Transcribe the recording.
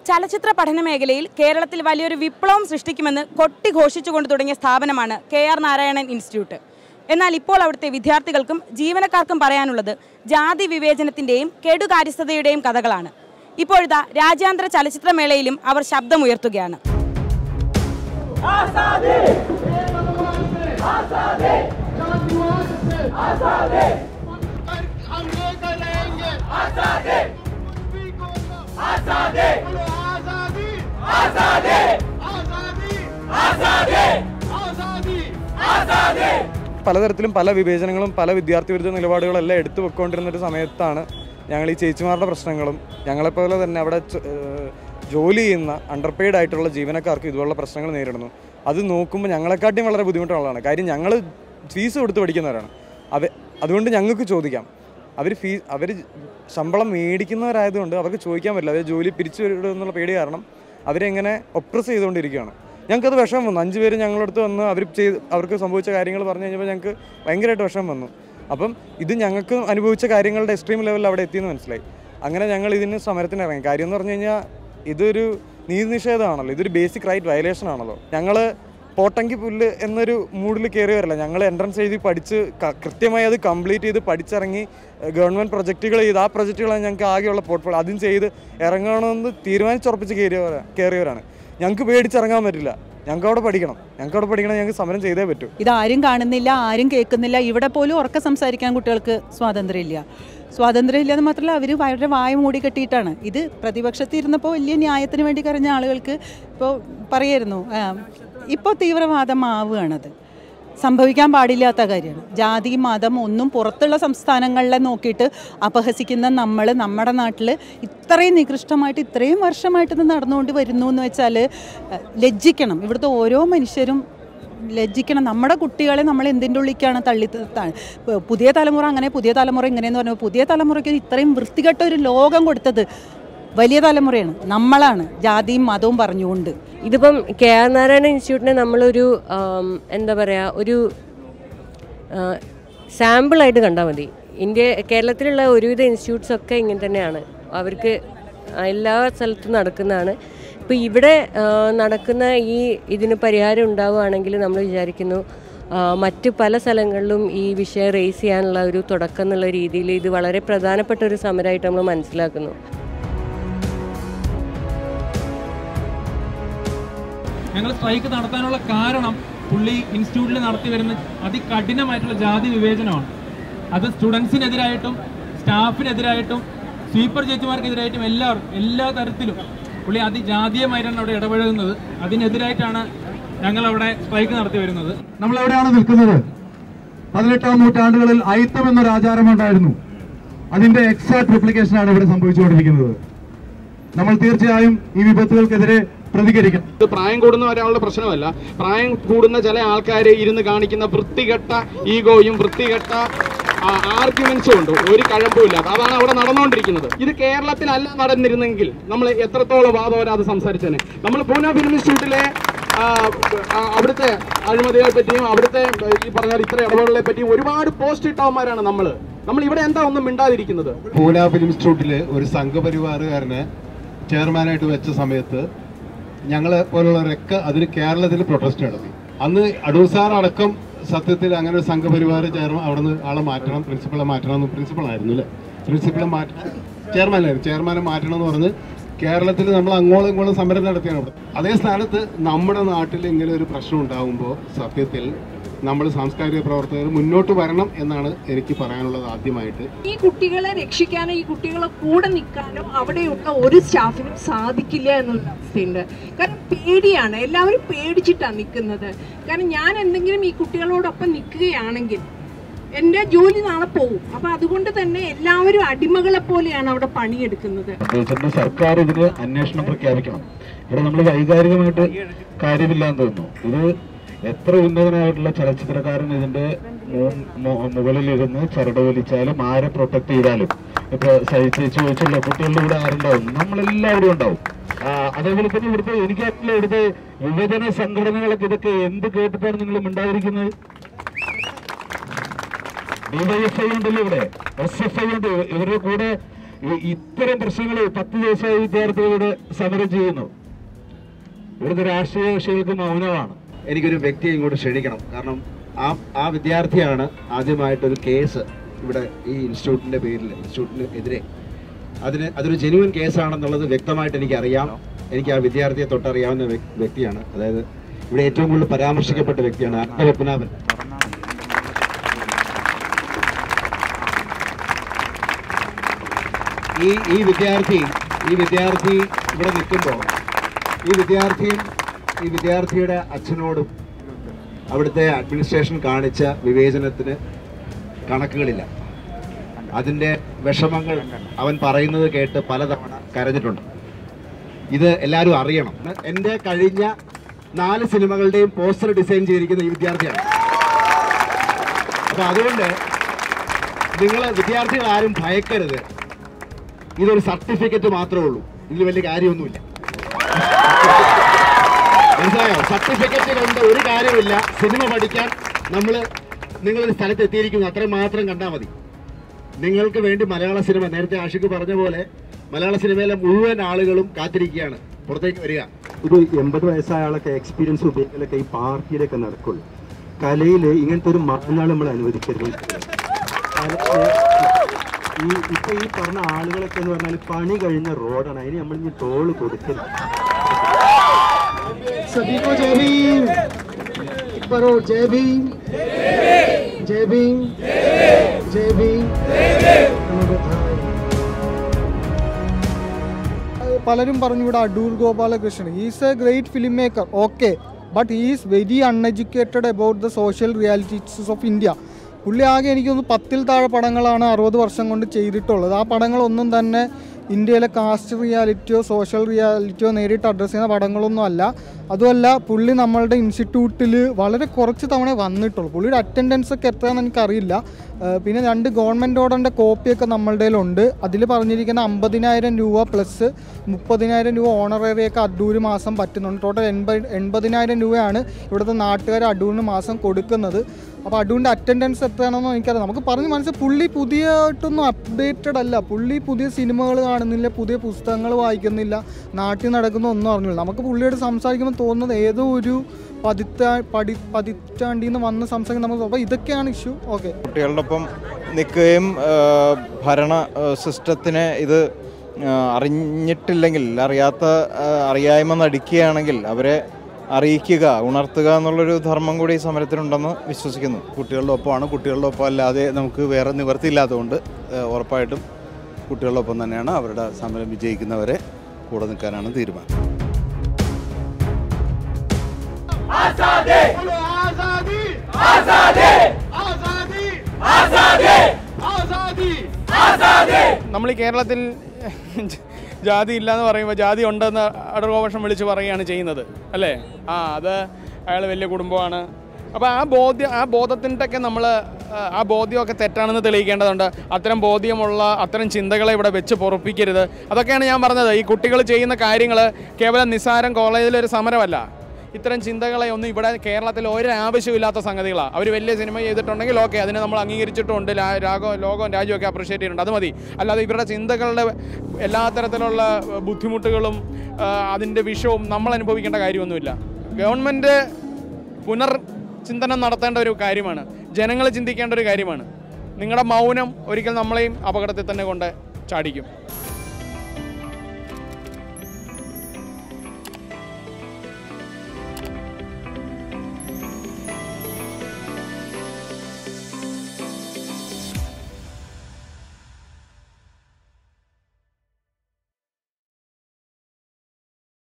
ചലച്ചിത്ര പഠന മേഖലയിൽ കേരളത്തിൽ വലിയൊരു വിപ്ലവം സൃഷ്ടിക്കുമെന്ന് കൊട്ടിഘോഷിച്ചുകൊണ്ട് തുടങ്ങിയ സ്ഥാപനമാണ് കെ ആർ നാരായണൻ ഇൻസ്റ്റിറ്റ്യൂട്ട് എന്നാൽ ഇപ്പോൾ അവിടുത്തെ വിദ്യാർത്ഥികൾക്കും ജീവനക്കാർക്കും പറയാനുള്ളത് ജാതി വിവേചനത്തിന്റെയും കെടുകാര്യസ്ഥതയുടെയും കഥകളാണ് ഇപ്പോഴിതാ രാജ്യാന്തര ചലച്ചിത്രമേളയിലും അവർ ശബ്ദമുയർത്തുകയാണ് हमले करेंगे आजादी आजादी आजादी आजादी आजादी आजादी आजादी പലതരത്തിലും പല വിവേചനങ്ങളും പല വിദ്യാർത്ഥി വിരുദ്ധ നിലപാടുകളും എല്ലാം എടുത്തു വെക്കൊണ്ടിരുന്ന ഒരു സമയത്താണ് ഞങ്ങൾ ഈ ചേച്ചിമാരുടെ പ്രശ്നങ്ങളും ഞങ്ങളെപ്പോലെ തന്നെ അവിടെ ച- ഏഹ് ജോലി ചെയ്യുന്ന അണ്ടർപെയ്ഡ് ആയിട്ടുള്ള ജീവനക്കാർക്ക് ഇതുപോലുള്ള പ്രശ്നങ്ങൾ നേരിടുന്നു അത് നോക്കുമ്പോൾ ഞങ്ങളെക്കാട്ടിയും വളരെ ബുദ്ധിമുട്ടുള്ളതാണ് കാര്യം ഞങ്ങൾ ഫീസ് കൊടുത്ത് പഠിക്കുന്നവരാണ് അവ അതുകൊണ്ട് ഞങ്ങൾക്ക് ചോദിക്കാം അവർ ഫീ അവർ ശമ്പളം മേടിക്കുന്നവരായതുകൊണ്ട് അവർക്ക് ചോദിക്കാൻ പറ്റില്ല അവർ ജോലി പിരിച്ചു വിടും എന്നുള്ള പേടി കാരണം അവരെങ്ങനെ ഒപ്രസ് ചെയ്തുകൊണ്ടിരിക്കുകയാണ് ഞങ്ങൾക്കത് വിഷമം വന്നു അഞ്ച് പേര് ഞങ്ങളുടെ അടുത്ത് വന്ന് അവർ ചെയ്ത് അവർക്ക് സംഭവിച്ച കാര്യങ്ങൾ പറഞ്ഞു കഴിഞ്ഞപ്പോൾ ഞങ്ങൾക്ക് ഭയങ്കരമായിട്ട് വിഷമം വന്നു അപ്പം ഇത് ഞങ്ങൾക്ക് അനുഭവിച്ച കാര്യങ്ങളുടെ എക്സ്ട്രീം ലെവലിൽ അവിടെ എത്തിയെന്ന് മനസ്സിലായി അങ്ങനെ ഞങ്ങൾ ഇതിന് സമരത്തിന് ഇറങ്ങി കാര്യം എന്ന് പറഞ്ഞു കഴിഞ്ഞാൽ ഇതൊരു നീതി നിഷേധമാണല്ലോ ഇതൊരു ബേസിക് റൈറ്റ് വയലേഷൻ ആണല്ലോ ഞങ്ങൾ പോട്ടങ്കി പുല്ല് എന്നൊരു മൂഡിൽ കയറി വരില്ല ഞങ്ങൾ എൻട്രൻസ് എഴുതി പഠിച്ച് ക- കൃത്യമായി അത് കംപ്ലീറ്റ് ചെയ്ത് പഠിച്ചിറങ്ങി ഗവൺമെൻറ് പ്രൊജക്റ്റുകൾ ചെയ്ത് ആ പ്രൊജക്റ്റുകളാണ് ഞങ്ങൾക്ക് ആകെയുള്ള പോർട്ട്ഫോളിയോ അതും ചെയ്ത് ഇറങ്ങണമെന്ന് തീരുമാനിച്ചുറപ്പിച്ച് കയറിയവരാ കയറിയവരാണ് ഞങ്ങൾക്ക് പേടിച്ചിറങ്ങാൻ പറ്റില്ല ഞങ്ങൾക്ക് അവിടെ പഠിക്കണം ഞങ്ങൾക്ക് അവിടെ പഠിക്കണം ഞങ്ങൾക്ക് സമരം ചെയ്തേ പറ്റൂ ഇതാരും കാണുന്നില്ല ആരും കേൾക്കുന്നില്ല ഇവിടെ പോലും ഉറക്കെ സംസാരിക്കാൻ കുട്ടികൾക്ക് സ്വാതന്ത്ര്യമില്ല സ്വാതന്ത്ര്യമില്ല എന്ന് മാത്രമല്ല അവർ വളരെ വായ മൂടി കെട്ടിയിട്ടാണ് ഇത് പ്രതിപക്ഷത്തിരുന്നപ്പോൾ വലിയ ന്യായത്തിന് വേണ്ടി കരഞ്ഞ ആളുകൾക്ക് ഇപ്പോൾ പറയായിരുന്നു ഇപ്പോൾ തീവ്രവാദമാവുകയാണത് സംഭവിക്കാൻ പാടില്ലാത്ത കാര്യമാണ് ജാതി മതം ഒന്നും പുറത്തുള്ള സംസ്ഥാനങ്ങളിലെ നോക്കിയിട്ട് അപഹസിക്കുന്ന നമ്മൾ നമ്മുടെ നാട്ടിൽ ഇത്രയും നികൃഷ്ടമായിട്ട് ഇത്രയും വർഷമായിട്ട് ഇത് നടന്നുകൊണ്ട് വരുന്നു എന്ന് വെച്ചാൽ ഏഹ്, ലജ്ജിക്കണം ഇവിടുത്തെ ഓരോ മനുഷ്യരും ലജ്ജിക്കണം നമ്മുടെ കുട്ടികളെ നമ്മൾ എന്തിൻ്റെ ഉള്ളിലേക്കാണ് തള്ളി ത- പുതിയ തലമുറ അങ്ങനെ പുതിയ തലമുറ ഇങ്ങനെയെന്ന് പറഞ്ഞു പുതിയ തലമുറയ്ക്ക് ഇത്രയും വൃത്തികെട്ട ഒരു ലോകം കൊടുത്തത് വലിയ തലമുറയാണ് നമ്മളാണ് ജാതിയും മതവും പറഞ്ഞുകൊണ്ട് ഇതിപ്പം കെ ആർ നാരായണ ഇൻസ്റ്റിറ്റ്യൂട്ടിനെ നമ്മളൊരു ആം, എന്താ പറയുക ഒരു സാമ്പിളായിട്ട് കണ്ടാൽ മതി ഇന്ത്യ കേരളത്തിലുള്ള ഒരുവിധ ഇൻസ്റ്റിറ്റ്യൂട്ട്സ് ഒക്കെ ഇങ്ങനെ തന്നെയാണ് അവർക്ക് എല്ലാ സ്ഥലത്തും നടക്കുന്നതാണ് ഇപ്പോൾ ഇവിടെ ആ, നടക്കുന്ന ഈ ഇതിന് പരിഹാരം ഉണ്ടാവുകയാണെങ്കിൽ നമ്മൾ വിചാരിക്കുന്നു ആ, മറ്റ് പല സ്ഥലങ്ങളിലും ഈ വിഷയം റേസ് ചെയ്യാനുള്ള ഒരു തുടക്കം എന്നുള്ള രീതിയിൽ ഇത് വളരെ പ്രധാനപ്പെട്ട ഒരു സമരമായിട്ട് നമ്മൾ മനസ്സിലാക്കുന്നു ഞങ്ങൾ സ്ട്രൈക്ക് നടത്താനുള്ള കാരണം പുള്ളി ഇൻസ്റ്റിറ്റ്യൂട്ടിൽ നടത്തി വരുന്ന അതികഠിനമായിട്ടുള്ള ജാതി വിവേചനമാണ് അത് സ്റ്റുഡൻസിനെതിരായിട്ടും സ്റ്റാഫിനെതിരായിട്ടും സ്വീപ്പർ ചേച്ചിമാർക്കെതിരായിട്ടും എല്ലാവരും എല്ലാ തരത്തിലും പുള്ളി അതിജാതീയമായിട്ടാണ് അവിടെ ഇടപഴകുന്നത് അതിനെതിരായിട്ടാണ് ഞങ്ങൾ അവിടെ സ്ട്രൈക്ക് നടത്തി വരുന്നത് നമ്മൾ എവിടെയാണ് നിൽക്കുന്നത് പതിനെട്ടാം നൂറ്റാണ്ടുകളിൽ അയിത്തം എന്നൊരു ആചാരമുണ്ടായിരുന്നു അതിന്റെ എക്സാക്ട് റിപ്ലിക്കേഷൻ ആണ് ഇവിടെ സംഭവിച്ചുകൊണ്ടിരിക്കുന്നത് നമ്മൾ തീർച്ചയായും ഈ വിപത്തുകൾക്കെതിരെ പ്രതികരിക്കണം ഇത് പ്രായം കൂടുന്ന ഒരാളുടെ പ്രശ്നമല്ല പ്രായം കൂടുന്ന ചില ആൾക്കാരെ ഇരുന്ന് കാണിക്കുന്ന വൃത്തികെട്ട ഈഗോയും വൃത്തികെട്ട ആർഗ്യുമെന്റ്സും ഉണ്ട് ഒരു കഴമ്പുമില്ലാത്ത അതാണ് അവിടെ നടന്നുകൊണ്ടിരിക്കുന്നത് ഇത് കേരളത്തിലല്ല നടന്നിരുന്നെങ്കിൽ നമ്മൾ എത്രത്തോളം വാദവരാതെ സംസാരിച്ചേനെ നമ്മൾ പൂനെ ഫിലിം ഇൻസ്റ്റിറ്റ്യൂട്ടിലെ ആ, ആ, അവിടുത്തെ അഴിമതികളെ പറ്റിയും അവിടുത്തെ ഈ പറഞ്ഞ ഇത്ര ഇടപെടലുകളെ പറ്റിയും ഒരുപാട് പോസ്റ്റ് ഇട്ടവന്മാരാണ് നമ്മൾ നമ്മൾ ഇവിടെ എന്താ ഒന്നും മിണ്ടാതിരിക്കുന്നത് പൂന ഫിലിം ഇൻസ്റ്റിറ്റ്യൂട്ടില് ഒരു സംഘപരിവാറുകാരനെ ചെയർമാനായിട്ട് വെച്ച സമയത്ത് ഞങ്ങളെ പോലുള്ളവരൊക്കെ അതിന് കേരളത്തിൽ പ്രൊട്ടസ്റ്റ് നടത്തി അന്ന് അടൂർ സാർ അടക്കം സത്യത്തിൽ അങ്ങനെ ഒരു സംഘപരിവാർ ചെയർമാൻ അവിടെ നിന്ന് ആളെ മാറ്റണം പ്രിൻസിപ്പളെ മാറ്റണം എന്ന് പ്രിൻസിപ്പളായിരുന്നു അല്ലേ പ്രിൻസിപ്പളെ മാറ്റണം ചെയർമാനായിരുന്നു ചെയർമാനെ മാറ്റണം എന്ന് പറഞ്ഞ് കേരളത്തിൽ നമ്മൾ അങ്ങോളം ഇങ്ങോളം സമരം നടത്തിയാണ് അവിടെ അതേ സ്ഥാനത്ത് നമ്മുടെ നാട്ടിൽ ഇങ്ങനെ ഒരു പ്രശ്നം ഉണ്ടാകുമ്പോൾ സത്യത്തിൽ നമ്മൾ സാംസ്കാരിക പ്രവർത്തകർ മുന്നോട്ട് വരണം എന്നാണ് എനിക്ക് പറയാനുള്ളത് ആദ്യമായിട്ട് ഈ കുട്ടികളെ രക്ഷിക്കാനോ ഈ കുട്ടികളെ കൂടെ നിൽക്കാനോ അവിടെയുള്ള ഒരു സ്റ്റാഫിനും സാധിക്കില്ല എന്നുള്ള അവസ്ഥയുണ്ട് കാരണം പേടിയാണ് എല്ലാവരും പേടിച്ചിട്ടാണ് നിൽക്കുന്നത് കാരണം ഞാൻ എന്തെങ്കിലും ഈ കുട്ടികളോടൊപ്പം നിൽക്കുകയാണെങ്കിൽ എൻ്റെ ജോലി നാളെ പോകും അപ്പം അതുകൊണ്ട് തന്നെ എല്ലാവരും അടിമകളെ പോലെയാണ് അവിടെ പണിയെടുക്കുന്നത് പ്രത്യേകിച്ച് സർക്കാർ ഇതിന് അന്വേഷണം പ്രഖ്യാപിക്കണം ഇവിടെ നമ്മൾ വൈകാരികമായിട്ട് കാര്യമില്ലാന്ന് തോന്നുന്നു ഇത് എത്ര ഉന്നതനായിട്ടുള്ള ചലച്ചിത്രകാരൻ ഇതിന്റെ മു- മു- മുകളിലിരുന്ന് ചരട് വലിച്ചാലും ആരെ പ്രൊട്ടക്ട് ചെയ്താലും ഇപ്പൊ സഹിച്ച് ചോദിച്ചല്ലോ കുട്ടികളുടെ കൂടെ ആരുണ്ടാവും നമ്മളെല്ലാവരും ഉണ്ടാവും ആ, അതേപോലെ തന്നെ ഇവിടുത്തെ എനിക്കായിട്ടുള്ള ഇവിടുത്തെ യുവജന സംഘടനകളൊക്കെ ഇതൊക്കെ എന്ത് കേട്ടിട്ടാണ് നിങ്ങൾ ഉണ്ടായിരിക്കുന്നത് ഡിവൈഎഫ്ഐ ഉണ്ടല്ലോ ഇവിടെ എസ് എഫ് ഐ ഉണ്ട് ഇവരുടെ കൂടെ ഈ- ഇത്തരം പ്രശ്നങ്ങൾ പത്ത് ദിവസമായി വിദ്യാർത്ഥികളോട് സമരം ചെയ്യുന്നു ഇവിടുത്തെ രാഷ്ട്രീയ കക്ഷികൾക്ക് മൗനമാണ് എനിക്കൊരു വ്യക്തിയെ ഇങ്ങോട്ട് ക്ഷണിക്കണം കാരണം ആ ആ വിദ്യാർത്ഥിയാണ് ആദ്യമായിട്ടൊരു കേസ് ഇവിടെ ഈ ഇൻസ്റ്റിറ്റ്യൂട്ടിന്റെ പേരിൽ ഇൻസ്റ്റിറ്റ്യൂട്ടിന് എതിരെ അതിന് അതൊരു ജെനുവൻ കേസാണെന്നുള്ളത് വ്യക്തമായിട്ട് എനിക്കറിയാം എനിക്ക് ആ വിദ്യാർത്ഥിയെ തൊട്ടറിയാവുന്ന വ്യ- വ്യക്തിയാണ് അതായത് ഇവിടെ ഏറ്റവും കൂടുതൽ പരാമർശിക്കപ്പെട്ട വ്യക്തിയാണ് അർദ്ധപത്മനാഭൻ ഈ ഈ വിദ്യാർത്ഥി ഈ വിദ്യാർത്ഥി ഇവിടെ നിൽക്കുമ്പോൾ ഈ വിദ്യാർത്ഥിയും ഈ വിദ്യാർത്ഥിയുടെ അച്ഛനോടും അവിടുത്തെ അഡ്മിനിസ്ട്രേഷൻ കാണിച്ച വിവേചനത്തിന് കണക്കുകളില്ല അതിൻ്റെ വിഷമങ്ങൾ അവൻ പറയുന്നത് കേട്ട് പലതവണ കരഞ്ഞിട്ടുണ്ട് ഇത് എല്ലാവരും അറിയണം എൻ്റെ കഴിഞ്ഞ നാല് സിനിമകളുടെയും പോസ്റ്റർ ഡിസൈൻ ചെയ്തിരിക്കുന്ന ഈ വിദ്യാർത്ഥിയാണ് അപ്പൊ അതുകൊണ്ട് നിങ്ങൾ വിദ്യാർത്ഥികൾ ആരും ഭയക്കരുത് ഇതൊരു സർട്ടിഫിക്കറ്റ് മാത്രമേ ഉള്ളൂ ഇതിൽ വലിയ കാര്യമൊന്നുമില്ല മനസ്സിലായോ സർട്ടിഫിക്കറ്റ് കൊണ്ട് ഒരു കാര്യമില്ല സിനിമ പഠിക്കാൻ നമ്മൾ നിങ്ങളൊരു സ്ഥലത്ത് എത്തിയിരിക്കുന്നു അത്രയും മാത്രം കണ്ടാൽ മതി നിങ്ങൾക്ക് വേണ്ടി മലയാള സിനിമ നേരത്തെ ആഷിക്ക് പറഞ്ഞ പോലെ മലയാള സിനിമയിലെ മുഴുവൻ ആളുകളും കാത്തിരിക്കുകയാണ് പുറത്തേക്ക് വരിക ഇത് എൺപത് വയസ്സായ ആളൊക്കെ എക്സ്പീരിയൻസ് ഉപയോഗിക്കലൊക്കെ ഈ പാർട്ടിയിലൊക്കെ നടക്കുള്ളൂ കലയിൽ ഇങ്ങനത്തെ ഒരു മാനാൾ നമ്മൾ അനുവദിക്കരുത് കലയില് ഈ ഇപ്പൊ ഈ പറഞ്ഞ ആളുകളൊക്കെ എന്ന് പറഞ്ഞാൽ പണി കഴിഞ്ഞ റോഡാണ് അതിന് നമ്മൾ ഇനി ടോള് കൊടുക്കരുത് सभी को जय भीम एक बार और जय भीम जय भीम जय भीम नमो बुद्धाय പലരും പറഞ്ഞു ഇവിടെ Adoor Gopalakrishnan is a great film maker okay but is very uneducated about the social realities of India പുള്ളി ആകെ എനിക്കൊന്ന് പത്തിൽ താഴെ പടങ്ങളാണ് അറുപത് വർഷം കൊണ്ട് ചെയ്തിട്ടുള്ളത് ആ പടങ്ങളൊന്നും തന്നെ ഇന്ത്യയിലെ കാസ്റ്റ് റിയാലിറ്റിയോ സോഷ്യൽ റിയാലിറ്റിയോ നേരിട്ട് അഡ്രസ്സ് ചെയ്യുന്ന പടങ്ങളൊന്നും അല്ല അതുമല്ല പുള്ളി നമ്മളുടെ ഇൻസ്റ്റിറ്റ്യൂട്ടിൽ വളരെ കുറച്ച് തവണ വന്നിട്ടുള്ളൂ പുള്ളിയുടെ അറ്റൻഡൻസ് ഒക്കെ എത്രയാണെന്ന് എനിക്കറിയില്ല ഏഹ് പിന്നെ രണ്ട് ഗവൺമെൻറ് ഓർഡറിൻ്റെ കോപ്പിയൊക്കെ നമ്മളുടെ കയ്യിലുണ്ട് അതിൽ പറഞ്ഞിരിക്കുന്ന അമ്പതിനായിരം രൂപ പ്ലസ് മുപ്പതിനായിരം രൂപ ഓണറേറിയൊക്കെ അടൂര് മാസം പറ്റുന്നുണ്ട് ടോട്ടൽ എൺപത് എൺപതിനായിരം രൂപയാണ് ഇവിടുത്തെ നാട്ടുകാർ അടൂരിന് മാസം കൊടുക്കുന്നത് അപ്പോൾ അടൂരിൻ്റെ അറ്റൻഡൻസ് എത്രയാണെന്നോ എനിക്കറിയാം നമുക്ക് പറഞ്ഞ് മനസ്സിലായി പുള്ളി പുതിയതായിട്ടൊന്നും അപ്ഡേറ്റഡ് അല്ല പുള്ളി പുതിയ സിനിമകൾ കാണുന്നില്ല പുതിയ പുസ്തകങ്ങൾ വായിക്കുന്നില്ല നാട്ടിൽ നടക്കുന്ന ഒന്നും അറിഞ്ഞില്ല നമുക്ക് പുള്ളിയോട് സംസാരിക്കുമ്പോൾ തോന്നുന്നത് ഏതോ ഒരു പതിറ്റാ പടി പതിറ്റാണ്ടിൽ നിന്ന് വന്ന് സംസാരിക്കും നമുക്ക് അപ്പോൾ ഇതൊക്കെയാണ് ഇഷ്യൂ ഓക്കെ കുട്ടികളുടെ ഒപ്പം നിൽക്കുകയും ആ, ഭരണ ആ, സിസ്റ്റത്തിനെ ഇത് ആ, അറിഞ്ഞിട്ടില്ലെങ്കിൽ അറിയാത്ത ആ, അറിയായ്മ നടിക്കുകയാണെങ്കിൽ അവരെ അറിയിക്കുക ഉണർത്തുക എന്നുള്ളൊരു ധർമ്മം കൂടി ഈ സമരത്തിനുണ്ടെന്ന് വിശ്വസിക്കുന്നു കുട്ടികളുടെ ഒപ്പമാണ് കുട്ടികളുടെ ഒപ്പം അല്ലാതെ നമുക്ക് വേറെ നിവർത്തിയില്ലാത്തതുകൊണ്ട് ഏഹ്, ഉറപ്പായിട്ടും കുട്ടികളുടെ ഒപ്പം തന്നെയാണ് അവരുടെ സമരം വിജയിക്കുന്നവരെ കൂടെ നിൽക്കാനാണ് തീരുമാനം बोलो आजादी आजादी आजादी आजादी आजादी आजादी നമ്മൾ ഈ കേരളത്തിൽ ജാതി ഇല്ല എന്ന് പറയുമ്പോൾ ജാതി ഉണ്ടെന്ന് അടർഗോപക്ഷം വിളിച്ച് പറയുകയാണ് ചെയ്യുന്നത് അല്ലേ ആ അത് അയാൾ വലിയ കുടുംബമാണ് അപ്പോൾ ആ ബോധ്യം ആ ബോധത്തിൻ്റെ ഒക്കെ നമ്മൾ ആ ബോധ്യമൊക്കെ തെറ്റാണെന്ന് തെളിയിക്കേണ്ടതുണ്ട് അത്തരം ബോധ്യമുള്ള അത്തരം ചിന്തകളെ ഇവിടെ വെച്ച് പൊറപ്പിക്കരുത് അതൊക്കെയാണ് ഞാൻ പറഞ്ഞത് ഈ കുട്ടികൾ ചെയ്യുന്ന കാര്യങ്ങൾ കേവലം നിസ്സാരം കോളേജിലൊരു സമരമല്ല ഇത്തരം ചിന്തകളെ ഒന്നും ഇവിടെ കേരളത്തിൽ ഒരു ആവശ്യമില്ലാത്ത സംഗതികളാണ് അവർ വലിയ സിനിമ ചെയ്തിട്ടുണ്ടെങ്കിൽ ഓക്കെ അതിനെ നമ്മൾ അംഗീകരിച്ചിട്ടുണ്ട് ലാ- രാഗോ ലോകവും രാജ്യമൊക്കെ അപ്രിഷ്യേറ്റ് ചെയ്യുന്നുണ്ട് അത് മതി അല്ലാതെ ഇവരുടെ ചിന്തകളുടെ എല്ലാ തരത്തിലുള്ള ബുദ്ധിമുട്ടുകളും ആ, അതിൻ്റെ വിഷവും നമ്മൾ അനുഭവിക്കേണ്ട കാര്യമൊന്നുമില്ല ഗവൺമെൻറ് പുനർ ചിന്തനം നടത്തേണ്ട ഒരു കാര്യമാണ് ജനങ്ങൾ ചിന്തിക്കേണ്ട ഒരു കാര്യമാണ് നിങ്ങളുടെ മൗനം ഒരിക്കൽ നമ്മളെയും അപകടത്തിൽ തന്നെ കൊണ്ട് ചാടിക്കും